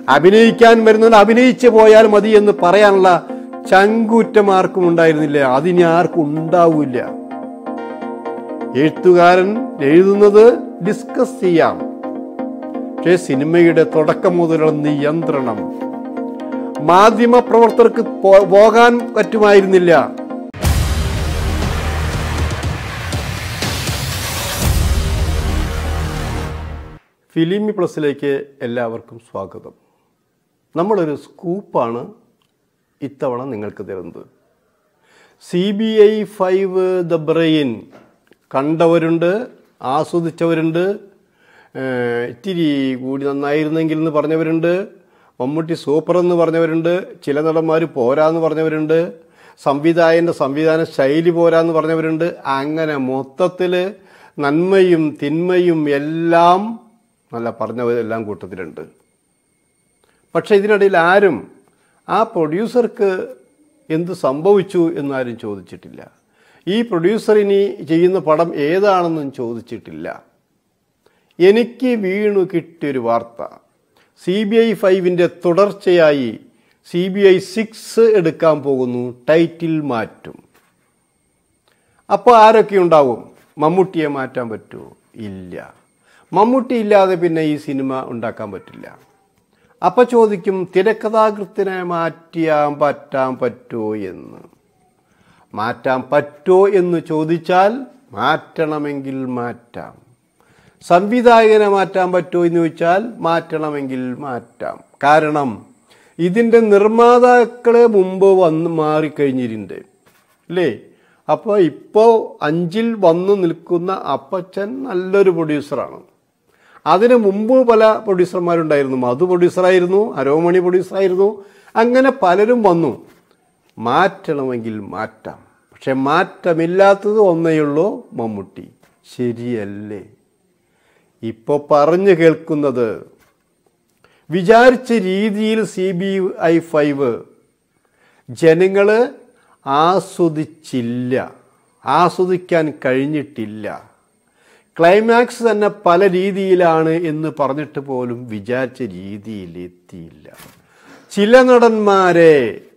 അഭിനയിക്കാൻ വരുന്നവൻ അഭിനയിച്ചു പോയാൽ മതി എന്ന് പറയാനുള്ള ചങ്കൂറ്റം ആർക്കും ഉണ്ടായിരുന്നില്ല അതിനി ആർക്കും ഉണ്ടാവില്ല എഴുത്തുകാരൻ എഴുതുന്നത് ഡിസ്കസ് ചെയ്യാം പക്ഷേ സിനിമയുടെ തുടക്കം മുതലുള്ള നിയന്ത്രണം മാധ്യമ പ്രവർത്തകർക്ക് പോ- പോകാൻ പറ്റുമായിരുന്നില്ല ഫിലിമി പ്ലസിലേക്ക് എല്ലാവർക്കും സ്വാഗതം നമ്മളൊരു സ്കൂപ്പാണ് ഇത്തവണ നിങ്ങൾക്ക് തരുന്നത് C B I five the brain കണ്ടവരുണ്ട് ആസ്വദിച്ചവരുണ്ട് ഏഹ് ഇത്തിരി കൂടി നന്നായിരുന്നെങ്കിൽ എന്ന് പറഞ്ഞവരുണ്ട് മമ്മൂട്ടി സൂപ്പർ എന്ന് പറഞ്ഞവരുണ്ട് ചില നടന്മാർ പോരാന്ന് പറഞ്ഞവരുണ്ട് സംവിധായകൻ്റെ സംവിധാന ശൈലി പോരാന്ന് പറഞ്ഞവരുണ്ട് അങ്ങനെ മൊത്തത്തിൽ നന്മയും തിന്മയും എല്ലാം നല്ല പറഞ്ഞവരെല്ലാം കൂട്ടത്തിലുണ്ട് പക്ഷേ ഇതിനിടയിൽ ആരും ആ പ്രൊഡ്യൂസർക്ക് എന്ത് സംഭവിച്ചു എന്നാരും ചോദിച്ചിട്ടില്ല ഈ പ്രൊഡ്യൂസർ ഇനി ചെയ്യുന്ന പടം ഏതാണെന്നും ചോദിച്ചിട്ടില്ല എനിക്ക് വീണു കിട്ടിയൊരു വാർത്ത സി ബി ഐ ഫൈവിൻ്റെ തുടർച്ചയായി സി ബി ഐ സിക്സ് എടുക്കാൻ പോകുന്നു ടൈറ്റിൽ മാറ്റും അപ്പോൾ ആരൊക്കെ ഉണ്ടാവും മമ്മൂട്ടിയെ മാറ്റാൻ പറ്റുമോ ഇല്ല മമ്മൂട്ടി ഇല്ലാതെ പിന്നെ ഈ സിനിമ ഉണ്ടാക്കാൻ പറ്റില്ല അപ്പം ചോദിക്കും തിരക്കഥാകൃത്തിനെ മാറ്റിയാൻ പറ്റാൻ പറ്റുമോ എന്ന് മാറ്റാൻ പറ്റുമോ എന്ന് ചോദിച്ചാൽ മാറ്റണമെങ്കിൽ മാറ്റാം സംവിധായകനെ മാറ്റാൻ പറ്റുമോ എന്ന് ചോദിച്ചാൽ മാറ്റണമെങ്കിൽ മാറ്റാം കാരണം ഇതിൻ്റെ നിർമ്മാതാക്കളെ മുമ്പ് വന്ന് മാറിക്കഴിഞ്ഞിട്ടുണ്ട് അല്ലേ അപ്പോൾ ഇപ്പോൾ അഞ്ചിൽ വന്നു നിൽക്കുന്ന അപ്പച്ചൻ നല്ലൊരു പ്രൊഡ്യൂസറാണ് അതിന് മുമ്പ് പല പ്രൊഡ്യൂസർമാരുണ്ടായിരുന്നു മധു പ്രൊഡ്യൂസറായിരുന്നു അരോമണി പ്രൊഡ്യൂസറായിരുന്നു അങ്ങനെ പലരും വന്നു മാറ്റണമെങ്കിൽ മാറ്റാം പക്ഷെ മാറ്റമില്ലാത്തത് ഒന്നേയുള്ളൂ മമ്മൂട്ടി ശരിയല്ലേ ഇപ്പോൾ പറഞ്ഞു കേൾക്കുന്നത് വിചാരിച്ച രീതിയിൽ സി ബി ഐ ഫൈവ് ജനങ്ങൾ ആസ്വദിച്ചില്ല ആസ്വദിക്കാൻ കഴിഞ്ഞിട്ടില്ല ക്ലൈമാക്സ് തന്നെ പല രീതിയിലാണ് എന്ന് പറഞ്ഞിട്ട് പോലും വിചാരിച്ച രീതിയിൽ എത്തിയില്ല ചില നടന്മാരെ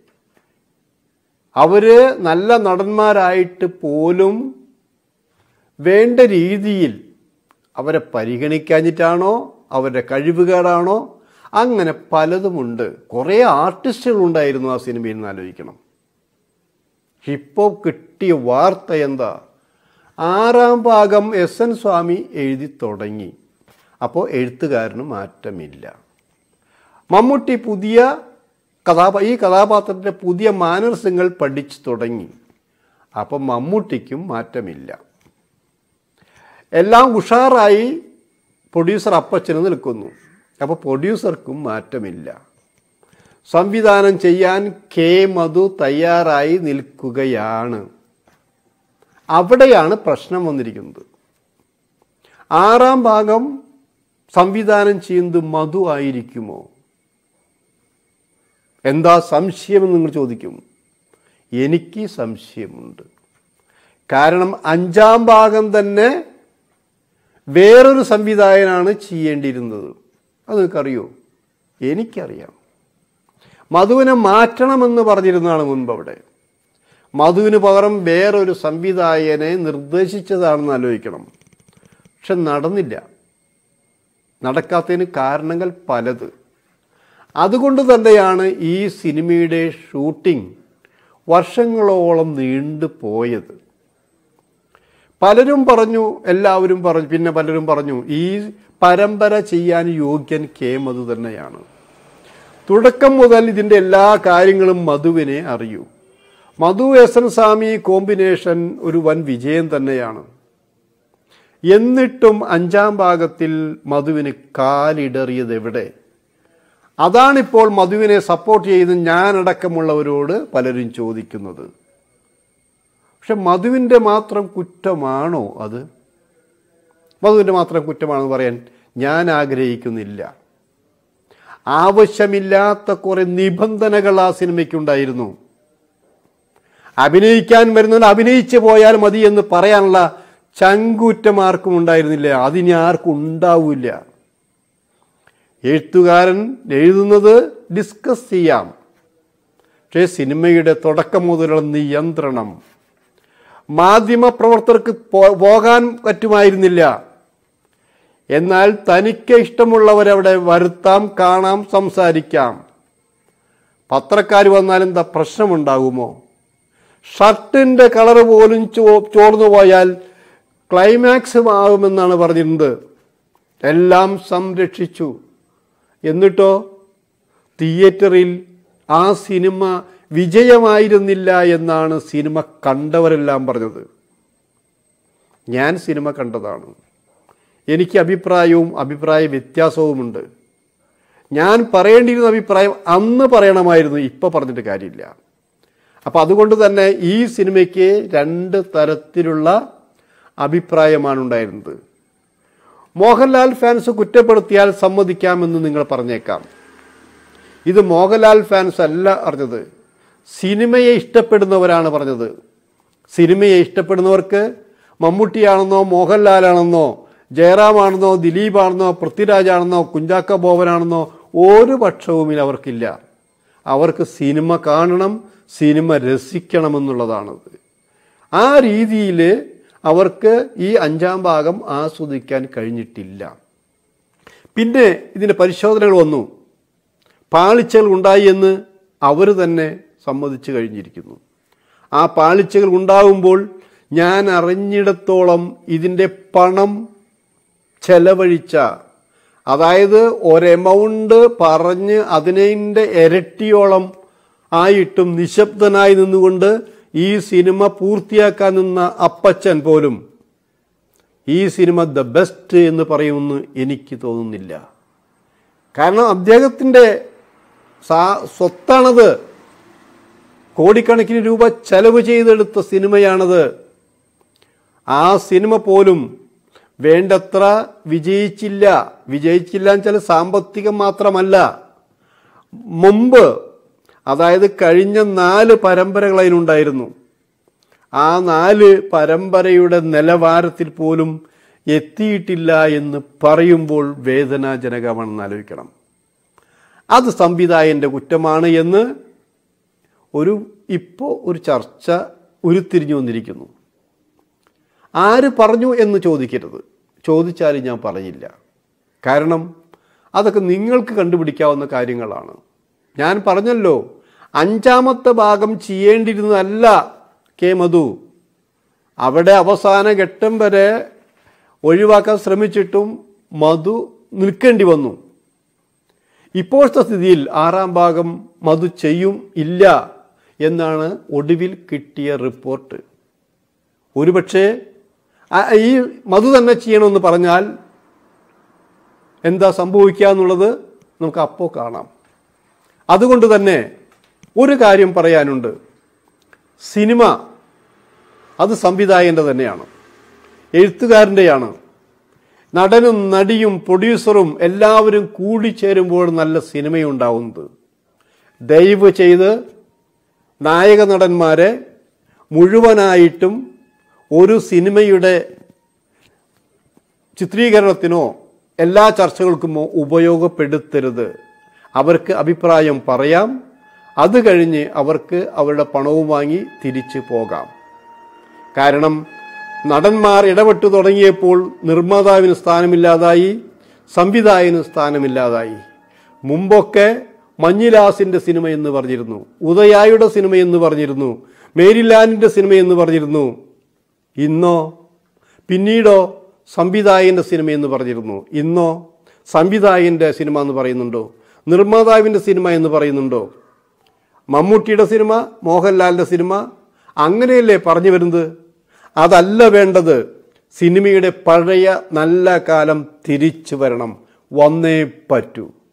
അവര് നല്ല നടന്മാരായിട്ട് പോലും വേണ്ട രീതിയിൽ അവരെ പരിഗണിക്കാഞ്ഞിട്ടാണോ അവരുടെ കഴിവുകേടാണോ അങ്ങനെ പലതുമുണ്ട് കുറേ ആർട്ടിസ്റ്റുകളുണ്ടായിരുന്നു ആ സിനിമയിൽ നിന്ന് ആലോചിക്കണം ഇപ്പോൾ കിട്ടിയ വാർത്ത എന്താ ആറാം ഭാഗം എസ് എൻ സ്വാമി എഴുതി തുടങ്ങി അപ്പോൾ എഴുത്തുകാരന് മാറ്റമില്ല മമ്മൂട്ടി പുതിയ കഥാപാ ഈ കഥാപാത്രത്തിൻ്റെ പുതിയ മാനർസങ്ങൾ പഠിച്ചു തുടങ്ങി അപ്പം മമ്മൂട്ടിക്കും മാറ്റമില്ല എല്ലാം ഉഷാറായി പ്രൊഡ്യൂസർ അപ്പച്ചന് നിൽക്കുന്നു അപ്പോൾ പ്രൊഡ്യൂസർക്കും മാറ്റമില്ല സംവിധാനം ചെയ്യാൻ കെ മധു തയ്യാറായി നിൽക്കുകയാണ് അവിടെയാണ് പ്രശ്നം വന്നിരിക്കുന്നത് ആറാം ഭാഗം സംവിധാനം ചെയ്യുന്നത് മധു ആയിരിക്കുമോ എന്താ സംശയമെന്ന് നിങ്ങൾ ചോദിക്കും എനിക്ക് സംശയമുണ്ട് കാരണം അഞ്ചാം ഭാഗം തന്നെ വേറൊരു സംവിധായകനാണ് ചെയ്യേണ്ടിയിരുന്നത് അത് നിങ്ങൾക്കറിയോ എനിക്കറിയാം മധുവിനെ മാറ്റണമെന്ന് പറഞ്ഞിരുന്നതാണ് മുൻപ് അവിടെ മധുവിന് പകരം വേറൊരു സംവിധായകനെ നിർദ്ദേശിച്ചതാണെന്ന് ആലോചിക്കണം പക്ഷെ നടന്നില്ല നടക്കാത്തതിന് കാരണങ്ങൾ പലത് അതുകൊണ്ട് തന്നെയാണ് ഈ സിനിമയുടെ ഷൂട്ടിംഗ് വർഷങ്ങളോളം നീണ്ടു പോയത് പലരും പറഞ്ഞു എല്ലാവരും പറഞ്ഞു പിന്നെ പലരും പറഞ്ഞു ഈ പരമ്പര ചെയ്യാൻ യോഗ്യൻ കെ മധു തന്നെയാണ് തുടക്കം മുതൽ ഇതിൻ്റെ എല്ലാ കാര്യങ്ങളും മധുവിനെ അറിയൂ Madhu S N Swamy combination ഒരു വൻ വിജയം തന്നെയാണ് എന്നിട്ടും അഞ്ചാം ഭാഗത്തിൽ മധുവിന് കാലിടറിയത് എവിടെ അതാണിപ്പോൾ മധുവിനെ സപ്പോർട്ട് ചെയ്ത് ഞാനടക്കമുള്ളവരോട് പലരും ചോദിക്കുന്നത് പക്ഷെ മധുവിൻ്റെ മാത്രം കുറ്റമാണോ അത് മധുവിൻ്റെ മാത്രം കുറ്റമാണെന്ന് പറയാൻ ഞാൻ ആഗ്രഹിക്കുന്നില്ല ആവശ്യമില്ലാത്ത കുറെ നിബന്ധനകൾ ആ സിനിമയ്ക്കുണ്ടായിരുന്നു അഭിനയിക്കാൻ വരുന്നവൻ അഭിനയിച്ചു പോയാൽ മതി എന്ന് പറയാനുള്ള ചങ്കൂറ്റം ആർക്കും ഉണ്ടായിരുന്നില്ല അതിനി ആർക്കും ഉണ്ടാവില്ല എഴുത്തുകാരൻ എഴുതുന്നത് ഡിസ്കസ് ചെയ്യാം പക്ഷേ സിനിമയുടെ തുടക്കം മുതലുള്ള നിയന്ത്രണം മാധ്യമപ്രവർത്തകർക്ക് പോ- പോകാൻ പറ്റുമായിരുന്നില്ല എന്നാൽ തനിക്ക് ഇഷ്ടമുള്ളവരവിടെ വരുത്താം കാണാം സംസാരിക്കാം പത്രക്കാർ വന്നാൽ എന്താ പ്രശ്നമുണ്ടാകുമോ ഷർട്ടിൻ്റെ കളർ പോലും ചോ ചോർന്നു പോയാൽ ക്ലൈമാക്സ് ആകുമെന്നാണ് പറഞ്ഞിരുന്നത് എല്ലാം സംരക്ഷിച്ചു എന്നിട്ടോ തിയേറ്ററിൽ ആ സിനിമ വിജയമായിരുന്നില്ല എന്നാണ് സിനിമ കണ്ടവരെല്ലാം പറഞ്ഞത് ഞാൻ സിനിമ കണ്ടതാണ് എനിക്ക് അഭിപ്രായവും അഭിപ്രായ വ്യത്യാസവുമുണ്ട് ഞാൻ പറയേണ്ടിയിരുന്ന അഭിപ്രായം അന്ന് പറയണമായിരുന്നു ഇപ്പോൾ പറഞ്ഞിട്ട് കാര്യമില്ല അപ്പം അതുകൊണ്ട് തന്നെ ഈ സിനിമയ്ക്ക് രണ്ട് തരത്തിലുള്ള അഭിപ്രായമാണ് ഉണ്ടായിരുന്നത് മോഹൻലാൽ ഫാൻസ് കുറ്റപ്പെടുത്തിയാൽ സമ്മതിക്കാമെന്ന് നിങ്ങൾ പറഞ്ഞേക്കാം ഇത് മോഹൻലാൽ ഫാൻസ് അല്ല അറിഞ്ഞത് സിനിമയെ ഇഷ്ടപ്പെടുന്നവരാണ് പറഞ്ഞത് സിനിമയെ ഇഷ്ടപ്പെടുന്നവർക്ക് മമ്മൂട്ടിയാണെന്നോ മോഹൻലാലാണെന്നോ ജയറാമാണെന്നോ ദിലീപാണെന്നോ പൃഥ്വിരാജാണെന്നോ കുഞ്ചാക്ക ബോബനാണെന്നോ ഒരു പക്ഷവുമില്ല അവർക്കില്ല അവർക്ക് സിനിമ കാണണം സിനിമ രസിക്കണമെന്നുള്ളതാണത് ആ രീതിയിൽ അവർക്ക് ഈ അഞ്ചാം ഭാഗം ആസ്വദിക്കാൻ കഴിഞ്ഞിട്ടില്ല പിന്നെ ഇതിൻ്റെ പരിശോധനകൾ വന്നു പാളിച്ചകൾ ഉണ്ടായി എന്ന് അവർ തന്നെ സമ്മതിച്ചു കഴിഞ്ഞിരിക്കുന്നു ആ പാളിച്ചകൾ ഉണ്ടാകുമ്പോൾ ഞാൻ അറിഞ്ഞിടത്തോളം ഇതിൻ്റെ പണം ചെലവഴിച്ച അതായത് ഒരെമൗണ്ട് പറഞ്ഞ് അതിൻ്റെ ഇരട്ടിയോളം ആയിട്ടും നിശബ്ദനായി നിന്നുകൊണ്ട് ഈ സിനിമ പൂർത്തിയാക്കാൻ നിന്ന അപ്പച്ചൻ പോലും ഈ സിനിമ ദ ബെസ്റ്റ് എന്ന് പറയുമെന്ന് എനിക്ക് തോന്നുന്നില്ല കാരണം അദ്ദേഹത്തിൻ്റെ സാ സ്വത്താണത് കോടിക്കണക്കിന് രൂപ ചെലവ് ചെയ്തെടുത്ത സിനിമയാണത് ആ സിനിമ പോലും വേണ്ടത്ര വിജയിച്ചില്ല വിജയിച്ചില്ല എന്ന് വെച്ചാൽ സാമ്പത്തികം മാത്രമല്ല മുമ്പ് അതായത് കഴിഞ്ഞ നാല് പരമ്പരകൾ അതിനുണ്ടായിരുന്നു ആ നാല് പരമ്പരയുടെ നിലവാരത്തിൽ പോലും എത്തിയിട്ടില്ല എന്ന് പറയുമ്പോൾ വേദനാജനകമാണെന്ന് ആലോചിക്കണം അത് സംവിധായകൻ്റെ കുറ്റമാണ് എന്ന് ഒരു ഇപ്പോൾ ഒരു ചർച്ച ഉരുത്തിരിഞ്ഞു വന്നിരിക്കുന്നു ആര് പറഞ്ഞു എന്ന് ചോദിക്കരുത് ചോദിച്ചാലും ഞാൻ പറയില്ല കാരണം അതൊക്കെ നിങ്ങൾക്ക് കണ്ടുപിടിക്കാവുന്ന കാര്യങ്ങളാണ് ഞാൻ പറഞ്ഞല്ലോ അഞ്ചാമത്തെ ഭാഗം ചെയ്യേണ്ടിയിരുന്നതല്ല കെ മധു അവിടെ അവസാന ഘട്ടം വരെ ഒഴിവാക്കാൻ ശ്രമിച്ചിട്ടും മധു നിൽക്കേണ്ടി വന്നു ഇപ്പോഴത്തെ സ്ഥിതിയിൽ ആറാം ഭാഗം മധു ചെയ്യും ഇല്ല എന്നാണ് ഒടുവിൽ കിട്ടിയ റിപ്പോർട്ട് ഒരുപക്ഷെ ആ- ഈ മധു തന്നെ ചെയ്യണമെന്ന് പറഞ്ഞാൽ എന്താ സംഭവിക്കുക എന്നുള്ളത് നമുക്ക് അപ്പോൾ കാണാം അതുകൊണ്ട് തന്നെ ഒരു കാര്യം പറയാനുണ്ട് സിനിമ അത് സംവിധായകൻ്റെ തന്നെയാണ് എഴുത്തുകാരൻ്റെയാണ് നടനും നടിയും പ്രൊഡ്യൂസറും എല്ലാവരും കൂടിച്ചേരുമ്പോൾ നല്ല സിനിമയുണ്ടാവുന്നത് ദയവ് ചെയ്ത് നായക നടന്മാരെ മുഴുവനായിട്ടും ഒരു സിനിമയുടെ ചിത്രീകരണത്തിനോ എല്ലാ ചർച്ചകൾക്കുമോ ഉപയോഗപ്പെടുത്തരുത് അവർക്ക് അഭിപ്രായം പറയാം അത് കഴിഞ്ഞ് അവർക്ക് അവരുടെ പണവും വാങ്ങി തിരിച്ചു പോകാം കാരണം നടന്മാർ ഇടപെട്ടു തുടങ്ങിയപ്പോൾ നിർമ്മാതാവിന് സ്ഥാനമില്ലാതായി സംവിധായകന് സ്ഥാനമില്ലാതായി മുമ്പൊക്കെ മഞ്ഞിലാസിന്റെ സിനിമ എന്ന് പറഞ്ഞിരുന്നു ഉദയായുടെ സിനിമ എന്ന് പറഞ്ഞിരുന്നു മേരിലാൻഡിന്റെ സിനിമ എന്ന് പറഞ്ഞിരുന്നു ഇന്നോ പിന്നീടോ സംവിധായകന്റെ സിനിമ എന്ന് പറഞ്ഞിരുന്നു ഇന്നോ സംവിധായകന്റെ സിനിമ എന്ന് പറയുന്നുണ്ടോ നിർമ്മാതാവിന്റെ സിനിമ എന്ന് പറയുന്നുണ്ടോ മമ്മൂട്ടിയുടെ സിനിമ മോഹൻലാലിന്റെ സിനിമ അങ്ങനെയല്ലേ പറഞ്ഞു വരുന്നത് അതല്ല വേണ്ടത് സിനിമയുടെ പഴയ നല്ല കാലം തിരിച്ചു വരണം വന്നേ പറ്റൂ